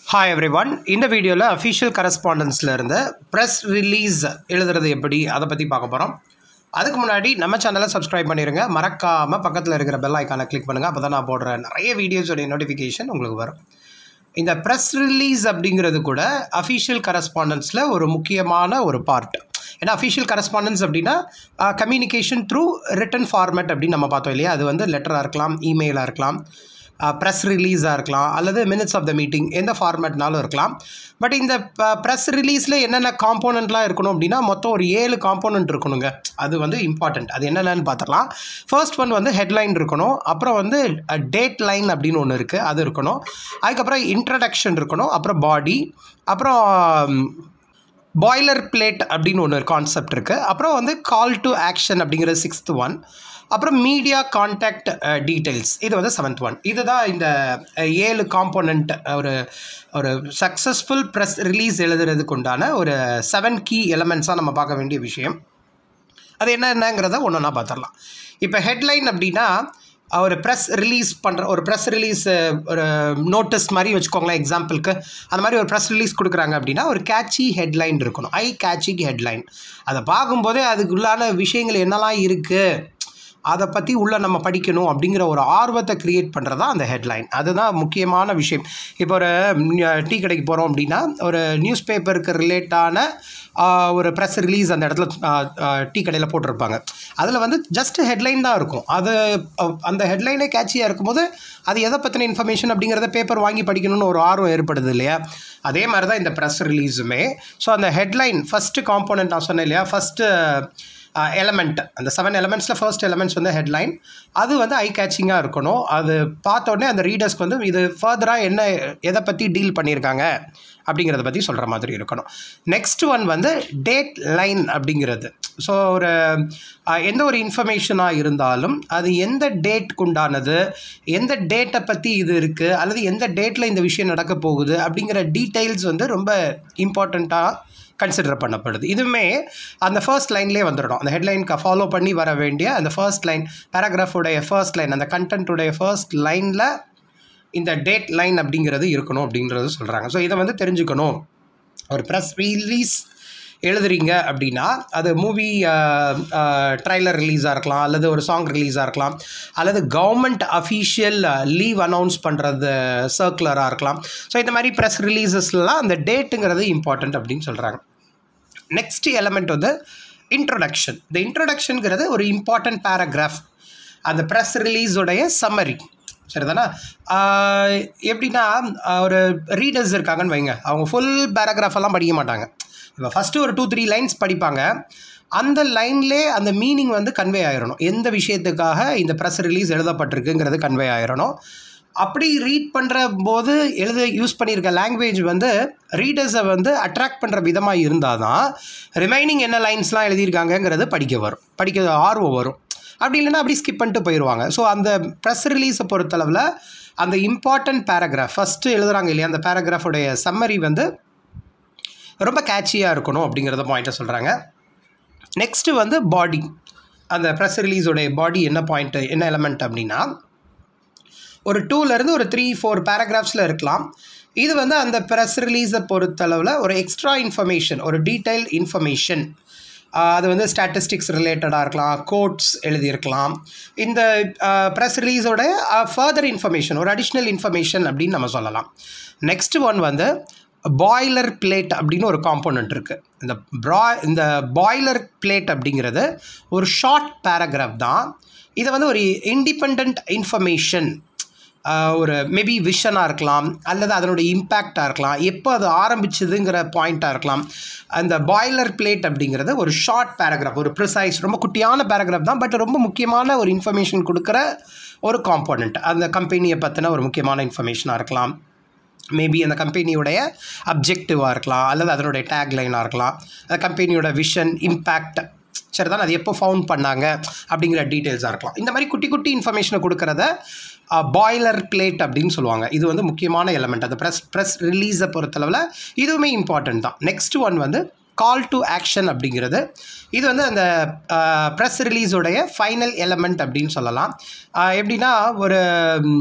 hi every one இந்த வீடியோவில் official கரஸ்பாண்டன்ஸில் இருந்த ப்ரெஸ் ரிலீஸ் எழுதுறது எப்படி அதை பற்றி பார்க்க போகிறோம் அதுக்கு முன்னாடி நம்ம சேனலை சப்ஸ்கிரைப் பண்ணிடுங்க மறக்காமல் பக்கத்தில் இருக்கிற பெல் ஐக்கானை கிளிக் பண்ணுங்கள் அப்போ தான் நான் போடுற நிறைய வீடியோஸோடைய நோட்டிஃபிகேஷன் உங்களுக்கு வரும் இந்த ப்ரெஸ் ரிலீஸ் அப்படிங்கிறது கூட அஃபிஷியல் கரஸ்பாண்டன்ஸில் ஒரு முக்கியமான ஒரு பார்ட் ஏன்னா அஃபிஷியல் கரஸ்பாண்டன்ஸ் அப்படின்னா கம்யூனிகேஷன் த்ரூ ரிட்டன் ஃபார்மேட் அப்படின்னு நம்ம பார்த்தோம் இல்லையா அது வந்து லெட்டராக இருக்கலாம் இமெயிலாக இருக்கலாம் ப்ரெஸ் ரிலீஸாக இருக்கலாம் அல்லது மினிட்ஸ் ஆஃப் த மீட்டிங் எந்த ஃபார்மேட்னாலும் இருக்கலாம் பட் இந்த ப்ரெஸ் ரிலீஸில் என்னென்ன காம்போனண்ட்லாம் இருக்கணும் அப்படின்னா மொத்தம் ஒரு ஏழு காம்போனண்ட் இருக்கணுங்க அது வந்து இம்பார்ட்டண்ட் அது என்னென்னு பார்த்துக்கலாம் ஃபர்ஸ்ட் ஒன் வந்து ஹெட்லைன் இருக்கணும் அப்புறம் வந்து டேட் லைன் அப்படின்னு ஒன்று இருக்குது அது இருக்கணும் அதுக்கப்புறம் இன்ட்ரடக்ஷன் இருக்கணும் அப்புறம் பாடி அப்புறம் பாய்லர் பிளேட் அப்படின்னு ஒன்று கான்செப்ட் இருக்குது அப்புறம் வந்து கால் டு ஆக்ஷன் அப்படிங்கிற சிக்ஸ்த் ஒன் அப்புறம் மீடியா கான்டாக்ட் டீட்டெயில்ஸ் இது வந்து செவன்த் ஒன் இதுதான் இந்த ஏழு காம்போனண்ட் ஒரு ஒரு சக்ஸஸ்ஃபுல் ப்ரெஸ் ரிலீஸ் எழுதுறதுக்கு உண்டான ஒரு செவன் கீ எலமெண்ட்ஸாக நம்ம பார்க்க வேண்டிய விஷயம் அது என்ன என்னங்கிறத ஒன்று ஒன்றா பார்த்துடலாம் இப்போ ஹெட்லைன் அப்படின்னா ஒரு ப்ரெஸ் ரிலீஸ் பண்ணுற ஒரு ப்ரெஸ் ரிலீஸ் ஒரு நோட்டீஸ் மாதிரி வச்சுக்கோங்களேன் எக்ஸாம்பிளுக்கு அந்த மாதிரி ஒரு ப்ரெஸ் ரிலீஸ் கொடுக்குறாங்க அப்படின்னா ஒரு கேட்சி ஹெட்லைன் இருக்கணும் ஐ கேட்சி ஹெட்லைன் அதை பார்க்கும்போதே அதுக்குள்ளான விஷயங்கள் என்னெல்லாம் இருக்குது அதை பற்றி உள்ளே நம்ம படிக்கணும் அப்படிங்கிற ஒரு ஆர்வத்தை க்ரியேட் பண்ணுறது தான் அந்த ஹெட்லைன் அதுதான் முக்கியமான விஷயம் இப்போ ஒரு டீ கடைக்கு போகிறோம் அப்படின்னா ஒரு நியூஸ் பேப்பருக்கு ரிலேட்டான ஒரு ப்ரெஸ் ரிலீஸ் அந்த இடத்துல டீ கடையில் போட்டிருப்பாங்க அதில் வந்து ஜஸ்ட் ஹெட்லைன் தான் இருக்கும் அது அந்த ஹெட்லைனே கேட்சியாக இருக்கும்போது அது எதை பற்றின இன்ஃபர்மேஷன் அப்படிங்கிறத பேப்பர் வாங்கி படிக்கணும்னு ஒரு ஆர்வம் ஏற்படுது இல்லையா அதே மாதிரி தான் இந்த ப்ரெஸ் ரிலீஸுமே ஸோ அந்த ஹெட்லைன் ஃபஸ்ட்டு காம்போனண்ட் நான் சொன்னேன் இல்லையா ஃபஸ்ட்டு எலமெண்ட் அந்த செவன் எலமெண்ட்ஸில் ஃபர்ஸ்ட் எலமெண்ட்ஸ் வந்து ஹெட்லைன் அது வந்து ஐ கேச்சிங்காக இருக்கணும் அது பார்த்த உடனே அந்த ரீடர்ஸ்க்கு வந்து இது ஃபர்தராக என்ன எதை பற்றி டீல் பண்ணியிருக்காங்க அப்படிங்கிறத பற்றி சொல்கிற மாதிரி இருக்கணும் நெக்ஸ்ட் ஒன் வந்து டேட் லைன் அப்படிங்கிறது ஸோ ஒரு எந்த ஒரு இன்ஃபர்மேஷனாக இருந்தாலும் அது எந்த டேட்க்கு உண்டானது எந்த டேட்டை பற்றி இது இருக்குது அல்லது எந்த டேட்டில் இந்த விஷயம் நடக்க போகுது அப்படிங்கிற டீட்டெயில்ஸ் வந்து ரொம்ப இம்பார்ட்டண்ட்டாக கன்சிடர் பண்ணப்படுது இதுவுமே அந்த ஃபர்ஸ்ட் லைன்லேயே வந்துடணும் அந்த ஹெட்லைனுக்கு ஃபாலோ பண்ணி வர வேண்டிய அந்த ஃபர்ஸ்ட் லைன் பேராகிராஃபுடைய ஃபர்ஸ்ட் லைன் அந்த கண்டென்ட்டுடைய ஃபர்ஸ்ட் லைனில் இந்த டேட் லைன் அப்படிங்கிறது இருக்கணும் அப்படின்றது சொல்கிறாங்க ஸோ இதை வந்து தெரிஞ்சுக்கணும் ஒரு ப்ரெஸ் ரிலீஸ் எழுதுறீங்க அப்படின்னா அது மூவி ட்ரைலர் ரிலீஸாக இருக்கலாம் அல்லது ஒரு சாங் ரிலீஸாக இருக்கலாம் அல்லது கவர்மெண்ட் அஃபீஷியல் லீவ் அனௌன்ஸ் பண்ணுறது சர்க்குலராக இருக்கலாம் ஸோ இந்த மாதிரி ப்ரெஸ் ரிலீசஸ்லாம் அந்த டேட்டுங்கிறது இம்பார்ட்டண்ட் அப்படின்னு சொல்கிறாங்க நெக்ஸ்ட் எலமெண்ட் வந்து இன்ட்ரொடக்ஷன் இந்த இன்ட்ரொடக்ஷனுங்கிறது ஒரு இம்பார்ட்டண்ட் பேராகிராஃப் அந்த ப்ரெஸ் ரிலீஸோடைய சம்மரி சரிதானா எப்படின்னா ஒரு ரீடர்ஸ் இருக்காங்கன்னு வைங்க அவங்க ஃபுல் பேராகிராஃப் எல்லாம் படிக்க மாட்டாங்க இப்போ ஃபஸ்ட்டு ஒரு டூ த்ரீ லைன்ஸ் படிப்பாங்க அந்த லைன்லே அந்த மீனிங் வந்து கன்வே ஆயிடணும் எந்த விஷயத்துக்காக இந்த ப்ரெஸ் ரிலீஸ் எழுதப்பட்டிருக்குங்கிறது கன்வே ஆயிடணும் அப்படி ரீட் பண்ணுற போது எழுத யூஸ் பண்ணியிருக்க லாங்குவேஜ் வந்து ரீடர்ஸை வந்து அட்ராக்ட் பண்ணுற விதமாக இருந்தால் தான் ரிமைனிங் என்ன லைன்ஸ்லாம் எழுதியிருக்காங்கங்கிறது படிக்க வரும் படிக்க ஆர்வம் வரும் அப்படி இல்லைன்னா அப்படி ஸ்கிப் பண்ணிட்டு போயிடுவாங்க ஸோ அந்த ப்ரெஸ் ரிலீஸை பொறுத்தளவில் அந்த இம்பார்ட்டண்ட் பேராகிராஃப் ஃபஸ்ட்டு எழுதுகிறாங்க இல்லையா அந்த பேராகிராஃபுடைய சம்மரி வந்து ரொம்ப கேட்சியாக இருக்கணும் அப்படிங்கிறத பாயிண்ட்டை சொல்கிறாங்க நெக்ஸ்ட்டு வந்து பாடி அந்த ப்ரெஸ் ரிலீஸோடைய பாடி என்ன பாயிண்ட்டு என்ன எலமெண்ட் அப்படின்னா ஒரு டூலேருந்து ஒரு த்ரீ ஃபோர் பேராகிராஃப்ஸில் இருக்கலாம் இது வந்து அந்த ப்ரெஸ் ரிலீஸை பொறுத்தளவில் ஒரு எக்ஸ்ட்ரா இன்ஃபர்மேஷன் ஒரு டீட்டெயில் இன்ஃபர்மேஷன் அது வந்து ஸ்டாட்டிஸ்டிக்ஸ் ரிலேட்டடாக இருக்கலாம் கோட்ஸ் எழுதியிருக்கலாம் இந்த ப்ரெஸ் ரிலீஸோட ஃபர்தர் இன்ஃபர்மேஷன் ஒரு அடிஷ்னல் இன்ஃபர்மேஷன் அப்படின்னு நம்ம சொல்லலாம் நெக்ஸ்ட் ஒன் வந்து பாய்லர் பிளேட் அப்படின்னு ஒரு காம்போனண்ட் இருக்குது இந்த ப்ரா இந்த பாய்லர் பிளேட் அப்படிங்கிறது ஒரு ஷார்ட் பேராகிராஃப் தான் இதை வந்து ஒரு இண்டிபெண்ட் இன்ஃபர்மேஷன் ஒரு மேபி விஷனாக இருக்கலாம் அல்லது அதனுடைய இம்பேக்டாக இருக்கலாம் எப்போ அது ஆரம்பிச்சதுங்கிற பாயிண்ட்டாக இருக்கலாம் அந்த பாய்லர் பிளேட் அப்படிங்கிறது ஒரு ஷார்ட் பேராகிராஃப் ஒரு ப்ரிசைஸ் ரொம்ப குட்டியான பேராகிராஃப் தான் பட் ரொம்ப முக்கியமான ஒரு இன்ஃபர்மேஷன் கொடுக்குற ஒரு காம்போனண்ட் அந்த கம்பெனியை பற்றின ஒரு முக்கியமான இன்ஃபர்மேஷனாக இருக்கலாம் மேபி அந்த கம்பெனியுடைய அப்ஜெக்டிவாக இருக்கலாம் அல்லது அதனுடைய டேக்லைனாக இருக்கலாம் அந்த கம்பெனியோட விஷன் இம்பேக்ட் சரி தான் அது எப்போ ஃபவுண்ட் பண்ணாங்க அப்படிங்கிற டீட்டெயில்ஸாக இருக்கலாம் இந்த மாதிரி குட்டி குட்டி இன்ஃபர்மேஷனை கொடுக்குறத பாய்லர் பிளேட் அப்படின்னு சொல்லுவாங்க இது வந்து முக்கியமான எலமெண்ட் அந்த ப்ரெஸ் ப்ரெஸ் ரிலீஸை பொறுத்தளவில் இதுவுமே இம்பார்ட்டண்ட் தான் நெக்ஸ்ட் ஒன் வந்து கால் டு ஆக்ஷன் அப்படிங்கிறது இது வந்து அந்த ப்ரெஸ் ரிலீஸோடைய ஃபைனல் எலமெண்ட் அப்படின்னு சொல்லலாம் எப்படின்னா ஒரு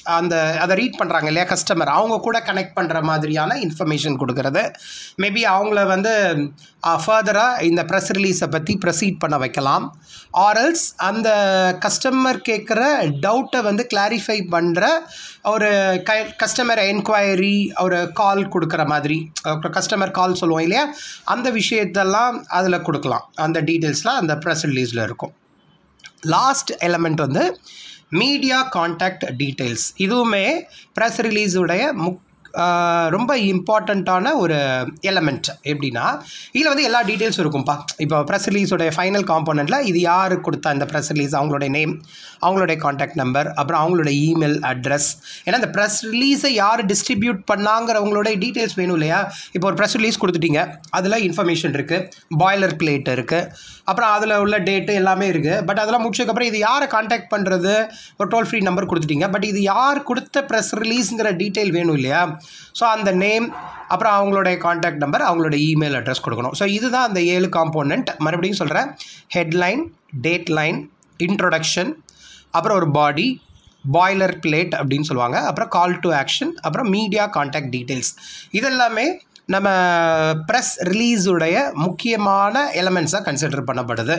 அந்த அதை ரீட் பண்ணுறாங்க இல்லையா கஸ்டமர் அவங்க கூட கனெக்ட் பண்ணுற மாதிரியான இன்ஃபர்மேஷன் கொடுக்கறது மேபி அவங்கள வந்து ஃபர்தராக இந்த ப்ரெஸ் ரிலீஸை பற்றி ப்ரொசீட் பண்ண வைக்கலாம் ஆரல்ஸ் அந்த கஸ்டமர் கேட்குற டவுட்டை வந்து கிளாரிஃபை பண்ணுற ஒரு க கஸ்டமர் என்கொயரி ஒரு கால் கொடுக்குற மாதிரி கஸ்டமர் கால் சொல்லுவோம் இல்லையா அந்த விஷயத்தெல்லாம் அதில் கொடுக்கலாம் அந்த டீட்டெயில்ஸ்லாம் அந்த ப்ரெஸ் ரிலீஸில் இருக்கும் லாஸ்ட் எலமெண்ட் வந்து மீடியா காண்டாக்ட் டீட்டெயில்ஸ் இதுவுமே ப்ரெஸ் ரிலீஸுடைய முக் ஆஹ் ரொம்ப இம்பார்ட்டண்ட்டான ஒரு எலமெண்ட் எப்படின்னா இதில் வந்து எல்லா டீட்டெயில்ஸும் இருக்கும்ப்பா இப்போ ப்ரெஸ் ரிலீஸோடைய ஃபைனல் காம்போனண்ட்டில் இது யார் கொடுத்தா இந்த ப்ரெஸ் ரிலீஸ் அவங்களுடைய நேம் அவங்களுடைய காண்டாக்ட் நம்பர் அப்புறம் அவங்களோட இமெயில் அட்ரஸ் ஏன்னா இந்த ப்ரெஸ் ரிலீஸை யார் டிஸ்ட்ரிபியூட் பண்ணாங்கிறவங்களுடைய டீட்டெயில்ஸ் வேணும் இல்லையா இப்போ ஒரு ப்ரெஸ் ரிலீஸ் கொடுத்துட்டீங்க அதில் இன்ஃபர்மேஷன் இருக்குது பாய்லர் பிளேட் இருக்குது அப்புறம் அதில் உள்ள டேட்டு எல்லாமே இருக்குது பட் அதெல்லாம் முடிச்சதுக்கப்புறம் இது யாரை காண்டாக்ட் பண்ணுறது ஒரு டோல் ஃப்ரீ நம்பர் கொடுத்துட்டீங்க பட் இது யார் கொடுத்த ப்ரெஸ் ரிலீஸுங்கிற டீட்டெயில் வேணும் இல்லையா ஸோ அந்த நேம் அப்புறம் அவங்களுடைய காண்டாக்ட் நம்பர் அவங்களோட இமெயில் அட்ரஸ் கொடுக்கணும் ஸோ இதுதான் அந்த ஏழு காம்போனண்ட் மறுபடியும் சொல்கிறேன் ஹெட்லைன் டேட் லைன் இன்ட்ரொடக்ஷன் அப்புறம் ஒரு பாடி பாய்லர் பிளேட் அப்படின்னு சொல்லுவாங்க அப்புறம் கால் டு ஆக்ஷன் அப்புறம் மீடியா காண்டாக்ட் டீட்டெயில்ஸ் இதெல்லாமே நம்ம ப்ரெஸ் ரிலீஸுடைய முக்கியமான எலமெண்ட்ஸாக கன்சிடர் பண்ணப்படுது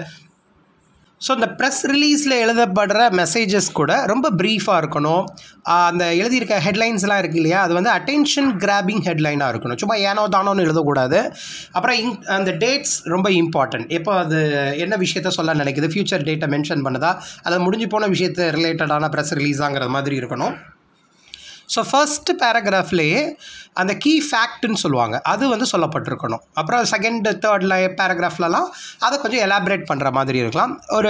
ஸோ இந்த ப்ரெஸ் ரிலீஸில் எழுதப்படுற மெசேஜஸ் கூட ரொம்ப ப்ரீஃபாக இருக்கணும் ஆஹ் அந்த எழுதியிருக்க ஹெட்லைன்ஸ்லாம் இருக்கு இல்லையா அது வந்து அட்டென்ஷன் கிராபிங் ஹெட்லைனாக இருக்கணும் சும்மா ஏனோ தானோன்னு எழுதக்கூடாது அப்புறம் இங் அந்த டேட்ஸ் ரொம்ப இம்பார்ட்டன்ட் எப்போ அது என்ன விஷயத்த சொல்ல நினைக்குது ஃப்யூச்சர் டேட்டை மென்ஷன் பண்ணுதா அது முடிஞ்சு போன விஷயத்தை ரிலேட்டடான ப்ரெஸ் ரிலீஸாங்கிற மாதிரி இருக்கணும் ஸோ ஃபர்ஸ்ட் பேராகிராஃப்லேயே அந்த கீ ஃபேக்ட்னு சொல்லுவாங்க அது வந்து சொல்லப்பட்டிருக்கணும் அப்புறம் செகண்ட் தேர்டில் பேராகிராஃப்லலாம் அதை கொஞ்சம் எலாபரேட் பண்ணுற மாதிரி இருக்கலாம் ஒரு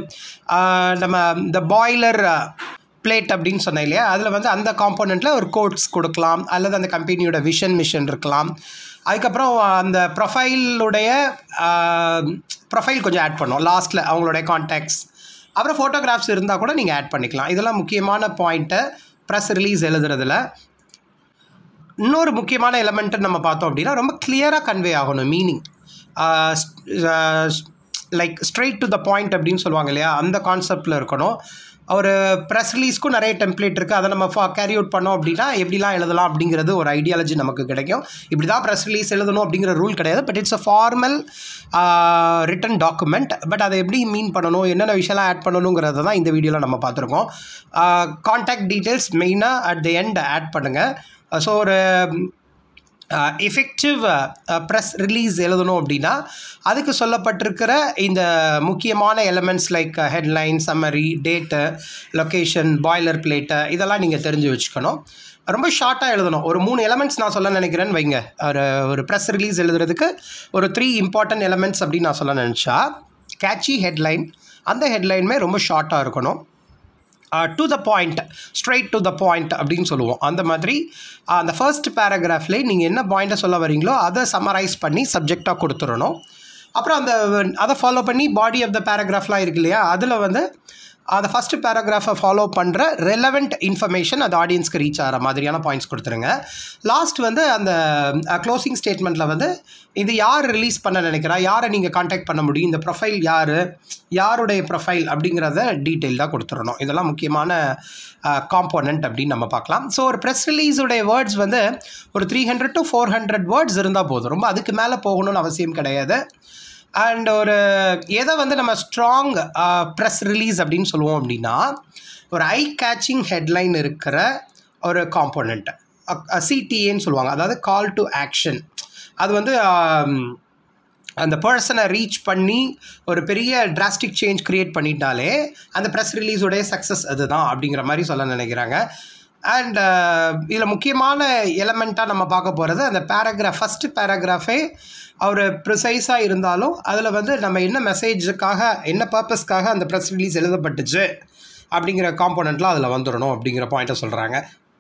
ஆஹ், நம்ம இந்த பாய்லர் பிளேட் அப்படின்னு சொன்னேன் இல்லையா அதில் வந்து அந்த காம்போனண்ட்டில் ஒரு கோட்ஸ் கொடுக்கலாம் அல்லது அந்த கம்பெனியோட விஷன் மிஷன் இருக்கலாம் அதுக்கப்புறம் அந்த ப்ரொஃபைலுடைய ப்ரொஃபைல் கொஞ்சம் ஆட் பண்ணோம் லாஸ்ட்டில் அவங்களுடைய கான்டாக்ட்ஸ் அப்புறம் ஃபோட்டோகிராஃப்ஸ் இருந்தால் கூட நீங்கள் ஆட் பண்ணிக்கலாம் இதெல்லாம் முக்கியமான பாயிண்ட்டை ப்ரெஸ் ரிலீஸ் எழுதுறதுல இன்னொரு முக்கியமான எலமெண்ட்டு நம்ம பார்த்தோம் அப்படின்னா ரொம்ப கிளியராக கன்வே ஆகணும் meaning like straight to the point அப்படின்னு சொல்லுவாங்க இல்லையா அந்த கான்செப்டில் இருக்கணும் ஒரு ப்ரெஸ் ரிலீஸ்க்கும் நிறைய டெம்ப்ளேட் இருக்குது அதை நம்ம ஃபா கேரி அவுட் பண்ணோம் அப்படின்னா எப்படிலாம் எழுதலாம் அப்படிங்கிறது ஒரு ஐடியாலஜி நமக்கு கிடைக்கும் இப்படி தான் ப்ரெஸ் ரிலீஸ் எழுதணும் அப்படிங்கிற ரூல் கிடையாது but it's a formal written document but அதை எப்படி மீன் பண்ணணும் என்னென்ன விஷயம்லாம் ஆட் பண்ணணுங்கிறத தான் இந்த வீடியோவில் நம்ம பார்த்துருக்கோம் காண்டாக்ட் டீட்டெயில்ஸ் மெயினாக அட் த எண்ட் ஆட் பண்ணுங்கள் ஸோ ஒரு எஃபெக்டிவ் ப்ரெஸ் ரிலீஸ் எழுதணும் அப்படின்னா அதுக்கு சொல்லப்பட்டிருக்கிற இந்த முக்கியமான elements like headline summary date location boiler plate இதெல்லாம் நீங்கள் தெரிஞ்சு வச்சுக்கணும் ரொம்ப ஷார்ட்டாக எழுதணும் ஒரு மூணு எலமெண்ட்ஸ் நான் சொல்ல நினைக்கிறேன்னு வைங்க ஒரு ஒரு ப்ரெஸ் ரிலீஸ் எழுதுறதுக்கு ஒரு த்ரீ இம்பார்ட்டன்ட் எலமெண்ட்ஸ் அப்படின்னு நான் சொல்ல நினச்சா கேட்சி ஹெட்லைன் அந்த ஹெட்லைனுமே ரொம்ப ஷார்ட்டாக இருக்கணும் to the point straight to the point அப்படின்னு சொல்லுவோம் அந்த மாதிரி uh, அந்த ஃபர்ஸ்ட் பேராகிராஃப்லேயே நீங்கள் என்ன பாயிண்ட்டை சொல்ல வரீங்களோ அதை சம்மரைஸ் பண்ணி சப்ஜெக்டாக கொடுத்துடணும் அப்புறம் அந்த அதை ஃபாலோ பண்ணி பாடி ஆஃப் த பேராகிராஃப்லாம் இருக்கு இல்லையா அதில் வந்து அந்த ஃபஸ்ட்டு பேராகிராஃபை ஃபாலோ பண்ணுற ரெலவெண்ட் இன்ஃபர்மேஷன் அது ஆடியன்ஸ்க்கு ரீச் ஆகிற மாதிரியான பாயிண்ட்ஸ் கொடுத்துருங்க லாஸ்ட் வந்து அந்த க்ளோசிங் ஸ்டேட்மெண்ட்டில் வந்து இது யார் ரிலீஸ் பண்ண நினைக்கிறா யாரை நீங்கள் காண்டாக்ட் பண்ண முடியும் இந்த ப்ரொஃபைல் யார் யாருடைய ப்ரொஃபைல் அப்படிங்கிறத டீட்டெயில்டாக கொடுத்துடணும் இதெல்லாம் முக்கியமான காம்போனண்ட் அப்படின்னு நம்ம பார்க்கலாம் ஸோ ஒரு ப்ரெஸ் ரிலீஸுடைய வேர்ட்ஸ் வந்து ஒரு three hundred to four hundred words இருந்தால் போதும் ரொம்ப அதுக்கு மேலே போகணும்னு அவசியம் கிடையாது அண்ட் ஒரு எதை வந்து நம்ம ஸ்ட்ராங் ப்ரெஸ் ரிலீஸ் அப்படின்னு சொல்லுவோம் அப்படின்னா ஒரு ஐ கேச்சிங் ஹெட்லைன் இருக்கிற ஒரு காம்போனண்ட் சிடிஏன்னு சொல்லுவாங்க அதாவது கால் டு ஆக்ஷன் அது வந்து ஆம், அந்த பர்சனை ரீச் பண்ணி ஒரு பெரிய டிராஸ்டிக் சேஞ்ச் க்ரியேட் பண்ணிட்டாலே அந்த ப்ரெஸ் ரிலீஸோடைய சக்ஸஸ் அதுதான் அப்படிங்கிற மாதிரி சொல்ல நினைக்கிறாங்க அண்ட் இதில் முக்கியமான எலமெண்ட்டாக நம்ம பார்க்க போகிறது அந்த பேராகிராஃப் ஃபஸ்ட்டு பேராகிராஃபே அவர் ப்ரிசைஸாக இருந்தாலும் அதில் வந்து நம்ம என்ன மெசேஜுக்காக என்ன பர்பஸ்க்காக அந்த ப்ரெஸ் ரிலீஸ் எழுதப்பட்டுச்சு அப்படிங்கிற காம்போனண்ட்லாம் அதில் வந்துடணும் அப்படிங்கிற பாயிண்ட்டை சொல்கிறாங்க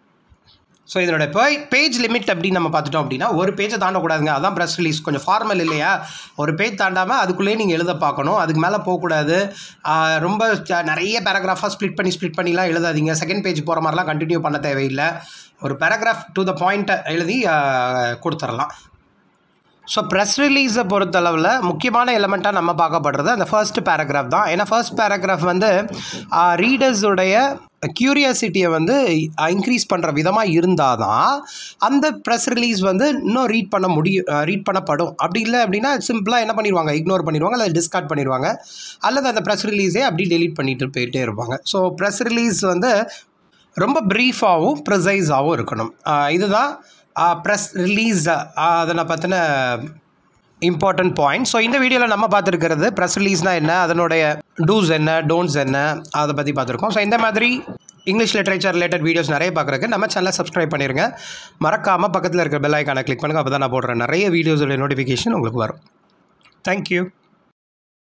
ஸோ இதனோட பே பேஜ் லிமிட் அப்படின்னு நம்ம பார்த்துட்டோம் அப்படின்னா ஒரு பேஜை தாண்டக்கூடாதுங்க அதான் ப்ரெஸ் ரிலீஸ் கொஞ்சம் ஃபார்மல் இல்லையா ஒரு பேஜ் தாண்டாமல் அதுக்குள்ளேயே நீங்கள் எழுத பார்க்கணும் அதுக்கு மேலே போகக்கூடாது ஆஹ் ரொம்ப ச- நிறைய பேராகிராஃபாக ஸ்ப்ளிட் பண்ணி ஸ்ப்ளிட் பண்ணிலாம் எழுதாதீங்க செகண்ட் பேஜ் போகிற மாதிரிலாம் கண்டினியூ பண்ண தேவையில்லை ஒரு பேராகிராஃப் டு த பாயிண்ட்டை எழுதி ஆஹ் கொடுத்துடலாம் ஸோ ப்ரெஸ் ரிலீஸை பொறுத்தளவில் முக்கியமான எலமெண்ட்டாக நம்ம பார்க்கப்படுறது அந்த ஃபர்ஸ்ட் பேராகிராஃப் தான் ஏன்னா ஃபர்ஸ்ட் பேராகிராஃப் வந்து ரீடர்ஸுடைய க்யூரியாசிட்டியை வந்து இன்க்ரீஸ் பண்ணுற விதமாக இருந்தால் தான் அந்த ப்ரெஸ் ரிலீஸ் வந்து இன்னும் ரீட் பண்ண முடியும் ரீட் பண்ணப்படும் அப்படி இல்லை அப்படின்னா சிம்பிளாக என்ன பண்ணிடுவாங்க இக்னோர் பண்ணிடுவாங்க அல்லது டிஸ்கார்ட் பண்ணிடுவாங்க அல்லது அந்த ப்ரெஸ் ரிலீஸே அப்படி டெலீட் பண்ணிட்டு போயிட்டே இருப்பாங்க ஸோ ப்ரெஸ் ரிலீஸ் வந்து ரொம்ப ப்ரீஃபாகவும் ப்ரிசைஸாகவும் இருக்கணும் இதுதான் ப்ரெஸ் ரிலீஸ் அதனை பற்றின இம்பார்ட்டன்ட் பாயிண்ட் ஸோ இந்த வீடியோவில் நம்ம பார்த்துருக்கிறது ப்ரெஸ் ரிலீஸ்னால் என்ன அதனுடைய டூஸ் என்ன டோன்ட்ஸ் என்ன அதை பற்றி பார்த்துருக்கோம் ஸோ இந்த மாதிரி இங்கிலீஷ் லிட்ரேச்சர் ரிலேட்டட் வீடியோஸ் நிறைய பார்க்குறக்கு நம்ம சேனலை சப்ஸ்கிரைப் பண்ணிடுங்க மறக்காமல் பக்கத்தில் இருக்கிற பெல் ஐக்கானை கிளிக் பண்ணுங்கள் அப்போ தான் நான் போடுற நிறைய வீடியோஸோட நோட்டிஃபிகேஷன் உங்களுக்கு வரும் தேங்க்யூ